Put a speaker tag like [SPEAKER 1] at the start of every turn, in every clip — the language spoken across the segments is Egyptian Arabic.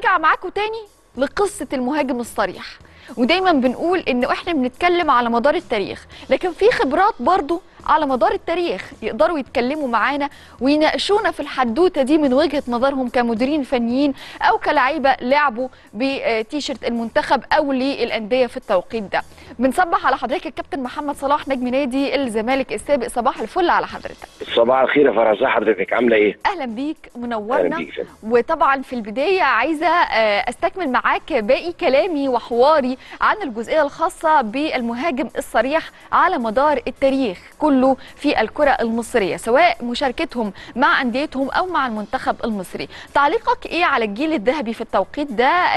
[SPEAKER 1] هنرجع معاكم تاني لقصه المهاجم الصريح ودايما بنقول انه احنا بنتكلم على مدار التاريخ لكن في خبرات برضو على مدار التاريخ يقدروا يتكلموا معانا ويناقشونا في الحدوته دي من وجهه نظرهم كمديرين فنيين او كلاعيبه لعبوا بتيشيرت المنتخب او للانديه في التوقيت ده. بنصبح على حضرتك الكابتن محمد صلاح نجم نادي الزمالك السابق صباح الفل على حضرتك.
[SPEAKER 2] صباح الخير يا فرزة حضرتك عامله ايه؟
[SPEAKER 1] اهلا بيك
[SPEAKER 2] اهلا
[SPEAKER 1] منورنا
[SPEAKER 2] بيك يا فندم.
[SPEAKER 1] وطبعا في البدايه عايزه آه، استكمل معاك باقي كلامي وحواري عن الجزئيه الخاصه بالمهاجم الصريح على مدار التاريخ كله في الكره المصريه سواء مشاركتهم مع انديتهم او مع المنتخب المصري تعليقك ايه على الجيل الذهبي في التوقيت ده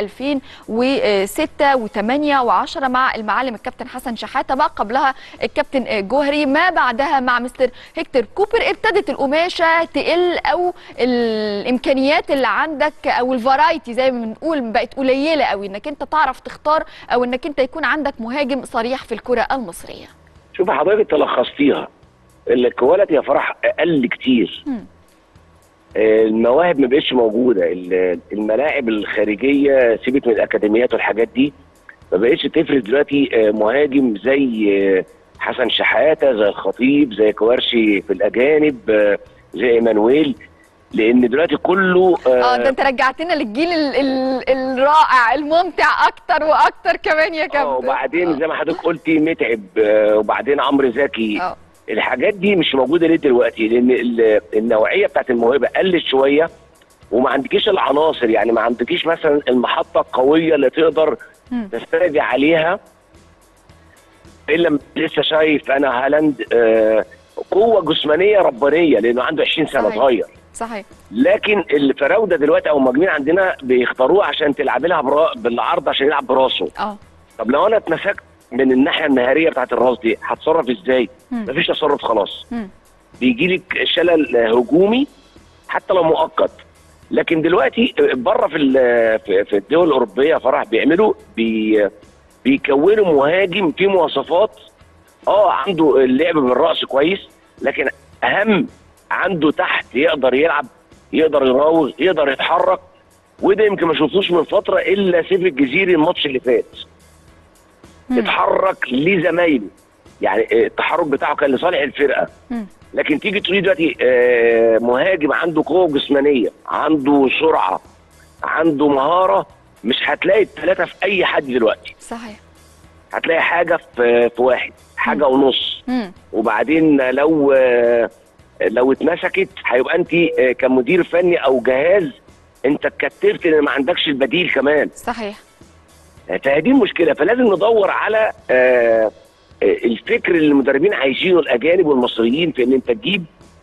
[SPEAKER 1] 2006 و8 و10 مع المعلم الكابتن حسن شحاته بقى قبلها الكابتن آه، جوهري ما بعدها مع مستر هيكتور كوبر ابتدت القماشه تقل او الامكانيات اللي عندك او الفرايتي زي ما بنقول بقت قليله قوي انك انت تعرف تختار او انك انت يكون عندك مهاجم صريح في الكره المصريه
[SPEAKER 2] شوف حضرتك تلخصتيها الكواليتي يا فرح قل كتير
[SPEAKER 1] مم.
[SPEAKER 2] آه، المواهب ما بقتش موجوده ال- الملاعب الخارجيه سيبك من الاكاديميات والحاجات دي ما بقتش تفرز دلوقتي آه، مهاجم زي آه، حسن شحاته زي الخطيب زي كوارشي في الاجانب آه، زي ايمانويل لان دلوقتي كله
[SPEAKER 1] اه ده انت رجعتنا للجيل ال ال الرائع الممتع اكتر واكتر كمان يا
[SPEAKER 2] آه،
[SPEAKER 1] كابتن
[SPEAKER 2] وبعدين زي ما حضرتك قلتي متعب آه، وبعدين عمرو زكي
[SPEAKER 1] اه
[SPEAKER 2] الحاجات دي مش موجوده ليه دلوقتي لان ال- النوعيه بتاعت الموهبه قلت شويه وما عندكيش العناصر يعني ما عندكيش مثلا المحطه القويه اللي تقدر
[SPEAKER 1] مم.
[SPEAKER 2] تستند عليها الا م- لسه شايف انا هالاند آه، قوه جسمانيه ربانيه لانه عنده 20 سنه
[SPEAKER 1] صحيح.
[SPEAKER 2] صغير
[SPEAKER 1] صحيح
[SPEAKER 2] لكن الفراوده دلوقتي او المهاجمين عندنا بيختاروه عشان تلعبي لها برا- بالعرض عشان يلعب براسه
[SPEAKER 1] اه
[SPEAKER 2] طب لو انا اتمسكت من الناحيه النهاريه بتاعت الراس دي هتصرف ازاي؟
[SPEAKER 1] مم.
[SPEAKER 2] مفيش تصرف خلاص
[SPEAKER 1] مم.
[SPEAKER 2] بيجي لك شلل هجومي حتى لو مؤقت لكن دلوقتي بره في ال- في في الدول الاوروبيه فرح بيعملوا بي بيكونوا مهاجم فيه مواصفات اه عنده اللعب بالراس كويس لكن اهم عنده تحت يقدر يلعب يقدر يراوغ يقدر يتحرك وده يمكن ما شفتوش من فتره الا سيف الجزيري الماتش اللي فات
[SPEAKER 1] مم.
[SPEAKER 2] اتحرك لزمايله يعني التحرك بتاعه كان لصالح الفرقه
[SPEAKER 1] مم.
[SPEAKER 2] لكن تيجي تقولي دلوقتي آه، مهاجم عنده قوه جسمانيه عنده سرعه عنده مهاره مش هتلاقي الثلاثه في اي حد دلوقتي
[SPEAKER 1] صحيح
[SPEAKER 2] هتلاقي حاجه في في واحد حاجه ونص
[SPEAKER 1] مم.
[SPEAKER 2] وبعدين لو آه، لو اتمسكت هيبقى انت آه، كمدير فني او جهاز انت اتكتفت ان ما عندكش البديل كمان
[SPEAKER 1] صحيح
[SPEAKER 2] فهذه المشكله فلازم ندور على آه، آه، الفكر اللي المدربين عايشينه الاجانب والمصريين في ان انت تجيب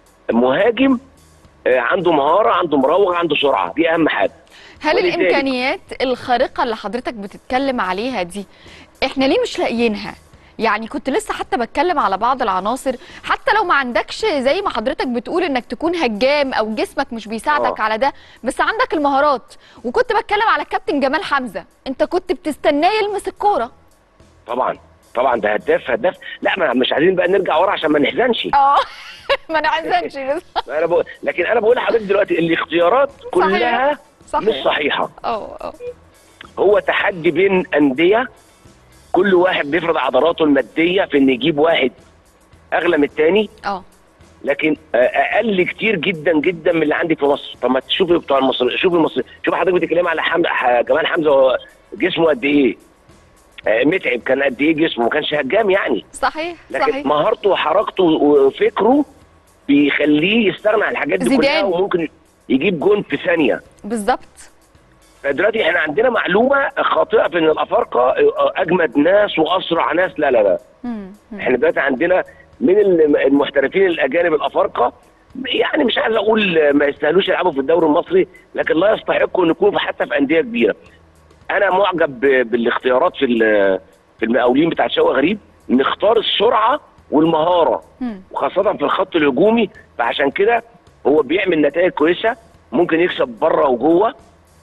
[SPEAKER 2] مهاجم آه، عنده مهاره عنده مراوغه عنده سرعه دي اهم حاجه
[SPEAKER 1] هل
[SPEAKER 2] ولذلك-
[SPEAKER 1] الامكانيات الخارقه اللي حضرتك بتتكلم عليها دي احنا ليه مش لاقيينها يعني كنت لسه حتى بتكلم على بعض العناصر حتى لو ما عندكش زي ما حضرتك بتقول انك تكون هجام او جسمك مش بيساعدك
[SPEAKER 2] آه.
[SPEAKER 1] على ده بس عندك المهارات وكنت بتكلم على الكابتن جمال حمزه انت كنت بتستناه يلمس الكوره
[SPEAKER 2] طبعا طبعا ده هداف هداف لا ما مش عايزين بقى نرجع ورا عشان ما نحزنش
[SPEAKER 1] اه ما نعزنش بس
[SPEAKER 2] انا بقول لكن انا بقول لحضرتك دلوقتي الاختيارات كلها
[SPEAKER 1] صحيح.
[SPEAKER 2] مش صحيحه
[SPEAKER 1] اه اه
[SPEAKER 2] هو تحدي بين انديه كل واحد بيفرض عضلاته الماديه في ان يجيب واحد اغلى من الثاني
[SPEAKER 1] اه
[SPEAKER 2] لكن آه، اقل كتير جدا جدا من اللي عندك في مصر طب ما تشوفي بتوع المصر شوفي المصري شوف حضرتك بتتكلمي على حمد ح- جمال حمزه هو جسمه قد ايه آه، متعب كان قد ايه جسمه ما كانش هجام يعني
[SPEAKER 1] صحيح
[SPEAKER 2] لكن
[SPEAKER 1] صحيح
[SPEAKER 2] مهارته وحركته وفكره بيخليه يستغنى عن الحاجات دي كلها
[SPEAKER 1] زيدان.
[SPEAKER 2] وممكن يجيب جون في ثانيه
[SPEAKER 1] بالظبط
[SPEAKER 2] فدلوقتي احنا عندنا معلومه خاطئه في ان الافارقه اجمد ناس واسرع ناس لا لا لا
[SPEAKER 1] مم. مم.
[SPEAKER 2] احنا دلوقتي عندنا من الم- المحترفين الاجانب الافارقه يعني مش عايز اقول ما يستاهلوش يلعبوا في الدوري المصري لكن لا يستحقوا ان يكونوا حتى في انديه كبيره. انا معجب ب- بالاختيارات في ال- في المقاولين بتاع شوقي غريب نختار السرعه والمهاره
[SPEAKER 1] مم.
[SPEAKER 2] وخاصه في الخط الهجومي فعشان كده هو بيعمل نتائج كويسه ممكن يكسب بره وجوه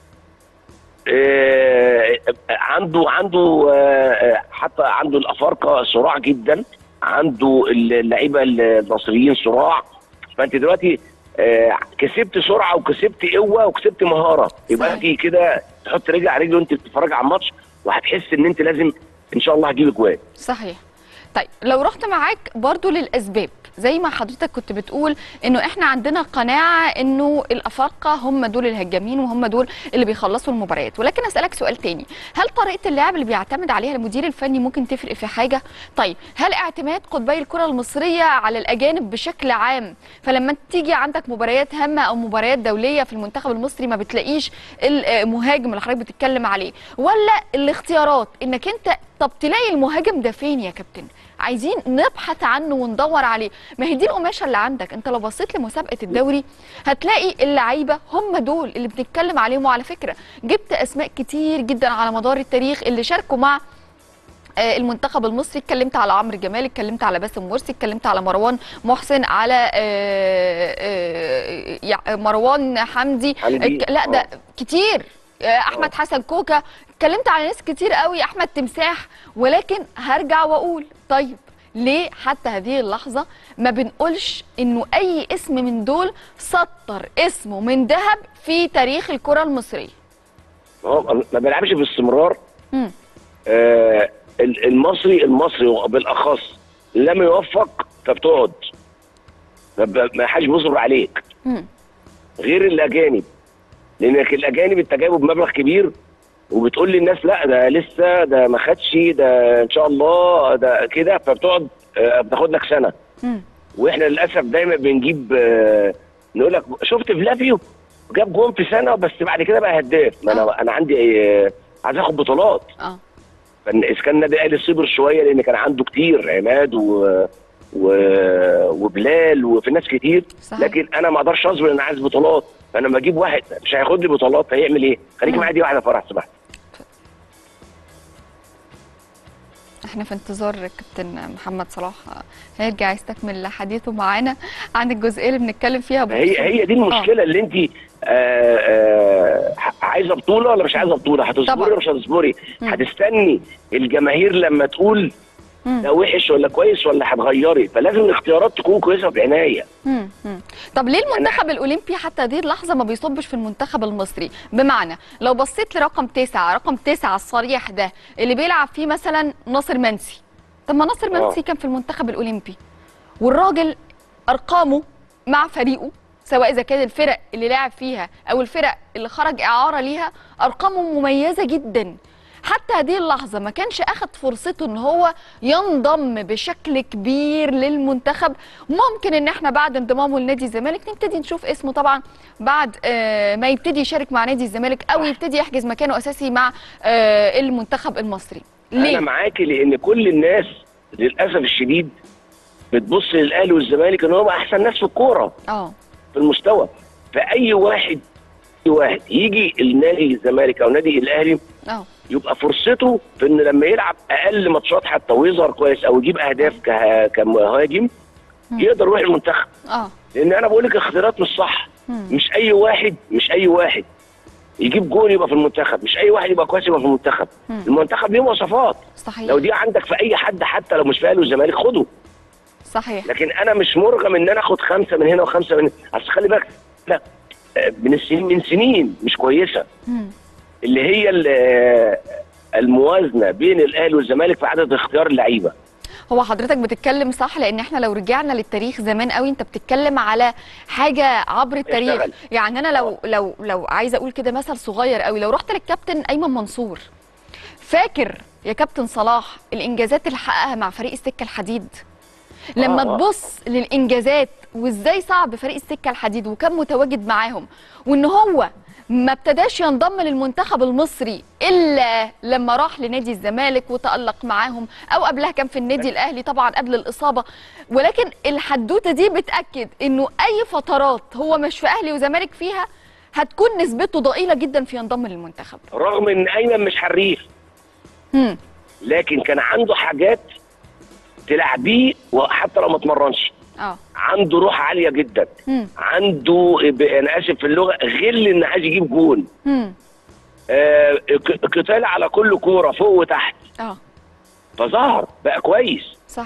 [SPEAKER 2] آه، عنده عنده آه، حتى عنده الافارقه صراع جدا عنده اللعيبه المصريين صراع فانت دلوقتي آه كسبت سرعه وكسبت قوه وكسبت مهاره يبقى
[SPEAKER 1] صحيح.
[SPEAKER 2] انت كده تحط رجل على رجل وانت بتتفرج على الماتش وهتحس ان انت لازم ان شاء الله هتجيب اجوان
[SPEAKER 1] صحيح طيب لو رحت معاك برضو للاسباب زي ما حضرتك كنت بتقول انه احنا عندنا قناعه انه الافارقه هم دول الهجامين وهم دول اللي بيخلصوا المباريات ولكن اسالك سؤال تاني هل طريقه اللعب اللي بيعتمد عليها المدير الفني ممكن تفرق في حاجه طيب هل اعتماد قطبي الكره المصريه على الاجانب بشكل عام فلما تيجي عندك مباريات هامه او مباريات دوليه في المنتخب المصري ما بتلاقيش المهاجم اللي حضرتك بتتكلم عليه ولا الاختيارات انك انت طب تلاقي المهاجم ده فين يا كابتن عايزين نبحث عنه وندور عليه ما هي دي القماشه اللي عندك انت لو بصيت لمسابقه الدوري هتلاقي اللعيبه هم دول اللي بنتكلم عليهم وعلى فكره جبت اسماء كتير جدا على مدار التاريخ اللي شاركوا مع آه، المنتخب المصري اتكلمت على عمرو جمال اتكلمت على باسم مرسي اتكلمت على مروان محسن على آه، آه، يع- مروان حمدي
[SPEAKER 2] حمدي.
[SPEAKER 1] اتك- لا ده
[SPEAKER 2] آه.
[SPEAKER 1] كتير آه، احمد حسن كوكا اتكلمت على ناس كتير قوي احمد تمساح ولكن هرجع واقول طيب ليه حتى هذه اللحظه ما بنقولش انه اي اسم من دول سطر اسمه من ذهب في تاريخ الكره المصريه
[SPEAKER 2] هو ما بيلعبش باستمرار
[SPEAKER 1] مم.
[SPEAKER 2] آه ال- المصري المصري بالاخص لم يوفق فبتقعد ما ب- ما حدش بيصبر عليك
[SPEAKER 1] مم.
[SPEAKER 2] غير الاجانب لانك الاجانب انت جايبه بمبلغ كبير وبتقول للناس لا ده لسه ده ما خدش ده ان شاء الله ده كده فبتقعد آه، بتاخد لك سنه
[SPEAKER 1] مم.
[SPEAKER 2] واحنا للاسف دايما بنجيب آه، نقول لك شفت فلافيو جاب جون في سنه بس بعد كده بقى هداف ما انا انا عندي آه، عايز اخد بطولات
[SPEAKER 1] اه
[SPEAKER 2] فان اذا كان النادي الاهلي صبر شويه لان كان عنده كتير عماد و... و... وبلال وفي ناس كتير
[SPEAKER 1] صحيح.
[SPEAKER 2] لكن انا ما اقدرش اصبر ان انا عايز بطولات فانا لما اجيب واحد مش هياخد لي بطولات هيعمل ايه؟ خليك
[SPEAKER 1] مم.
[SPEAKER 2] معايا دي واحده فرح سمحت
[SPEAKER 1] احنا في انتظار كابتن محمد صلاح هيرجع يستكمل حديثه معانا عن الجزئيه اللي بنتكلم فيها
[SPEAKER 2] هي
[SPEAKER 1] بخصوص-
[SPEAKER 2] هي دي المشكله اللي انت آه آه عايزه بطوله ولا مش عايزه بطوله؟ هتصبري
[SPEAKER 1] طبعا.
[SPEAKER 2] ولا مش هتصبري؟
[SPEAKER 1] مم.
[SPEAKER 2] هتستني الجماهير لما تقول
[SPEAKER 1] مم.
[SPEAKER 2] ده وحش ولا كويس ولا هتغيري فلازم الاختيارات تكون كويسه بعنايه
[SPEAKER 1] مم. مم. طب ليه المنتخب الاولمبي حتى هذه اللحظه ما بيصبش في المنتخب المصري بمعنى لو بصيت لرقم تسعة رقم تسعة الصريح ده اللي بيلعب فيه مثلا ناصر منسي طب ما ناصر
[SPEAKER 2] آه.
[SPEAKER 1] منسي كان في المنتخب الاولمبي والراجل ارقامه مع فريقه سواء اذا كان الفرق اللي لعب فيها او الفرق اللي خرج اعاره ليها ارقامه مميزه جدا حتى هذه اللحظه ما كانش اخد فرصته ان هو ينضم بشكل كبير للمنتخب ممكن ان احنا بعد انضمامه لنادي الزمالك نبتدي نشوف اسمه طبعا بعد آه، ما يبتدي يشارك مع نادي الزمالك او يبتدي يحجز مكانه اساسي مع آه، المنتخب المصري
[SPEAKER 2] انا
[SPEAKER 1] ليه
[SPEAKER 2] معاكي لان كل الناس للاسف الشديد بتبص للاهلي والزمالك ان هم احسن ناس في الكوره
[SPEAKER 1] اه
[SPEAKER 2] في المستوى فاي واحد اي واحد يجي النادي الزمالك او نادي الاهلي
[SPEAKER 1] اه
[SPEAKER 2] يبقى فرصته في ان لما يلعب اقل ماتشات حتى ويظهر كويس او يجيب اهداف كه- كمهاجم يقدر يروح المنتخب
[SPEAKER 1] اه
[SPEAKER 2] لان انا بقول لك الاختيارات مش صح
[SPEAKER 1] مم.
[SPEAKER 2] مش اي واحد مش اي واحد يجيب جول يبقى في المنتخب مش اي واحد يبقى كويس يبقى في المنتخب
[SPEAKER 1] مم.
[SPEAKER 2] المنتخب ليه مواصفات
[SPEAKER 1] صحيح
[SPEAKER 2] لو دي عندك في اي حد حتى لو مش في الاهلي والزمالك خده
[SPEAKER 1] صحيح
[SPEAKER 2] لكن انا مش مرغم ان انا اخد خمسه من هنا وخمسه من هنا اصل خلي بالك لا آه، من السنين من سنين مش كويسه
[SPEAKER 1] مم.
[SPEAKER 2] اللي هي ال- آه، الموازنه بين الاهلي والزمالك في عدد اختيار اللعيبه
[SPEAKER 1] هو حضرتك بتتكلم صح لان احنا لو رجعنا للتاريخ زمان قوي انت بتتكلم على حاجه عبر التاريخ
[SPEAKER 2] اشتغل.
[SPEAKER 1] يعني انا لو لو لو عايزه اقول كده مثل صغير قوي لو رحت للكابتن ايمن منصور فاكر يا كابتن صلاح الانجازات اللي حققها مع فريق السكه الحديد لما
[SPEAKER 2] آه، آه.
[SPEAKER 1] تبص للانجازات وازاي صعب فريق السكه الحديد وكان متواجد معاهم وان هو ما ابتداش ينضم للمنتخب المصري الا لما راح لنادي الزمالك وتالق معاهم او قبلها كان في النادي الاهلي طبعا قبل الاصابه ولكن الحدوته دي بتاكد انه اي فترات هو مش في اهلي وزمالك فيها هتكون نسبته ضئيله جدا في ينضم للمنتخب
[SPEAKER 2] رغم ان ايمن مش حريف
[SPEAKER 1] هم.
[SPEAKER 2] لكن كان عنده حاجات تلعبيه وحتى لو ما اتمرنش
[SPEAKER 1] اه
[SPEAKER 2] عنده روح عاليه جدا
[SPEAKER 1] هم.
[SPEAKER 2] عنده ب- انا اسف في اللغه غل ان عايز يجيب جون
[SPEAKER 1] هم.
[SPEAKER 2] آه ك- قتال على كل كوره فوق وتحت
[SPEAKER 1] اه
[SPEAKER 2] فظهر بقى كويس
[SPEAKER 1] صح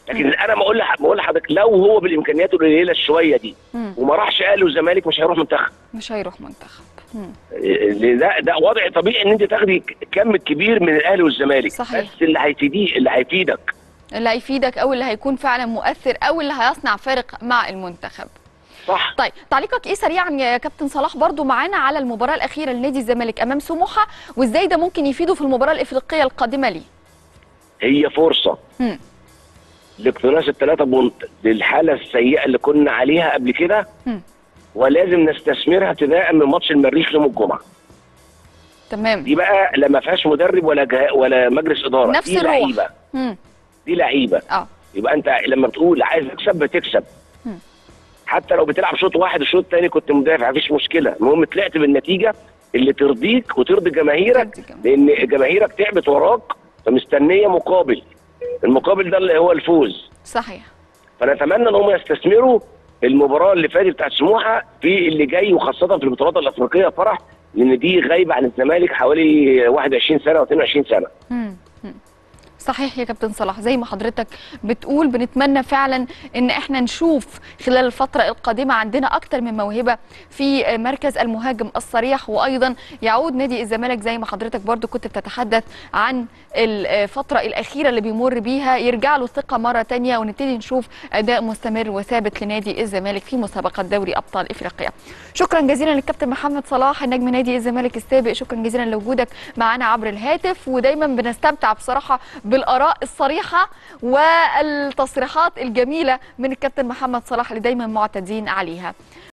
[SPEAKER 2] لكن انا بقول لح- بقول لحضرتك لو هو بالامكانيات القليله شويه دي
[SPEAKER 1] مم.
[SPEAKER 2] وما راحش اهلي والزمالك مش هيروح منتخب
[SPEAKER 1] مش هيروح منتخب مم.
[SPEAKER 2] إيه، ده ده وضع طبيعي ان انت تاخدي كم كبير من الاهلي والزمالك
[SPEAKER 1] صحيح.
[SPEAKER 2] بس اللي هيفيديه اللي هيفيدك
[SPEAKER 1] اللي هيفيدك او اللي هيكون فعلا مؤثر او اللي هيصنع فارق مع المنتخب
[SPEAKER 2] صح
[SPEAKER 1] طيب تعليقك ايه سريعا يا كابتن صلاح برضو معانا على المباراه الاخيره لنادي الزمالك امام سموحه وازاي ده ممكن يفيده في المباراه الافريقيه القادمه ليه
[SPEAKER 2] هي فرصه
[SPEAKER 1] مم.
[SPEAKER 2] لاقتناص الثلاثه بونت للحاله السيئه اللي كنا عليها قبل كده
[SPEAKER 1] مم.
[SPEAKER 2] ولازم نستثمرها ابتداء من ماتش المريخ يوم الجمعه
[SPEAKER 1] تمام
[SPEAKER 2] دي بقى لا ما فيهاش مدرب ولا جه... ولا مجلس اداره
[SPEAKER 1] نفس
[SPEAKER 2] دي
[SPEAKER 1] الروح.
[SPEAKER 2] لعيبه
[SPEAKER 1] مم.
[SPEAKER 2] دي لعيبه
[SPEAKER 1] اه
[SPEAKER 2] يبقى انت لما بتقول عايز تكسب بتكسب
[SPEAKER 1] مم.
[SPEAKER 2] حتى لو بتلعب شوط واحد الشوط الثاني كنت مدافع مفيش مشكله المهم طلعت بالنتيجه اللي ترضيك وترضي جماهيرك
[SPEAKER 1] ترضي جماهيرك.
[SPEAKER 2] لان جماهيرك تعبت وراك فمستنيه مقابل المقابل ده اللي هو الفوز
[SPEAKER 1] صحيح
[SPEAKER 2] فنتمنى ان هم يستثمروا المباراه اللي فاتت بتاعت سموحه في اللي جاي وخاصه في البطولات الافريقيه فرح لان دي غايبه عن الزمالك حوالي 21 سنه و22 سنه
[SPEAKER 1] مم. مم. صحيح يا كابتن صلاح زي ما حضرتك بتقول بنتمنى فعلا ان احنا نشوف خلال الفتره القادمه عندنا اكتر من موهبه في مركز المهاجم الصريح وايضا يعود نادي الزمالك زي ما حضرتك برضو كنت بتتحدث عن الفتره الاخيره اللي بيمر بيها يرجع له الثقه مره تانية ونبتدي نشوف اداء مستمر وثابت لنادي الزمالك في مسابقه دوري ابطال افريقيا شكرا جزيلا للكابتن محمد صلاح نجم نادي الزمالك السابق شكرا جزيلا لوجودك معنا عبر الهاتف ودايما بنستمتع بصراحه بالاراء الصريحه والتصريحات الجميله من الكابتن محمد صلاح اللي دايما معتادين عليها